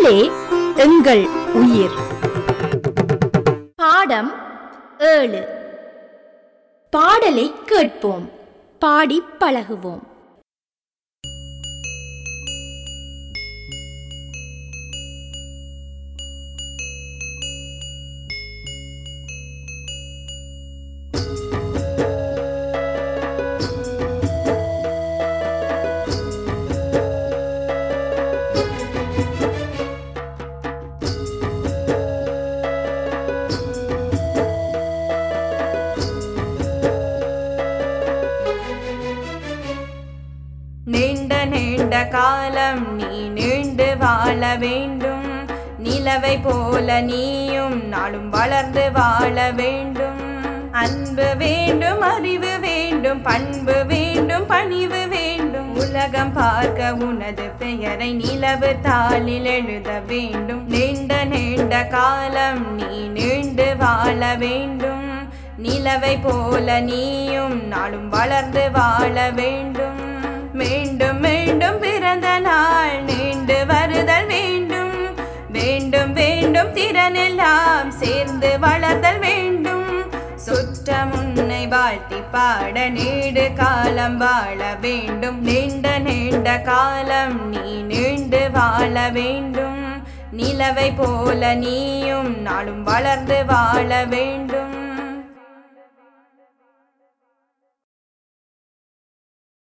தமிழே எங்கள் உயிர் பாடம் ஏழு பாடலை கேட்போம் பாடி பழகுவோம் நீண்ட நீண்ட காலம் நீ நீண்டு வாழ வேண்டும் நிலவை போல நீயும் நாளும் வளர்ந்து வாழ வேண்டும் அன்பு வேண்டும் அறிவு வேண்டும் பண்பு வேண்டும் பணிவு வேண்டும் உலகம் பார்க்க உனது பெயரை நிலவு தாளில் எழுத வேண்டும் நீண்ட நீண்ட காலம் நீ நீண்டு வாழ வேண்டும் நிலவை போல நீயும் நாளும் வளர்ந்து வாழ வேண்டும் மீண்டும் மீண்டும் பிறந்த நாள் நீண்டு வருதல் வேண்டும் வேண்டும் வேண்டும் திறனெல்லாம் சேர்ந்து வளர்தல் வேண்டும் சுற்றம் உன்னை வாழ்த்தி பாட நீடு காலம் வாழ வேண்டும் நீண்ட நீண்ட காலம் நீ நீண்டு வாழ வேண்டும் நிலவை போல நீயும் நாளும் வளர்ந்து வாழ வேண்டும்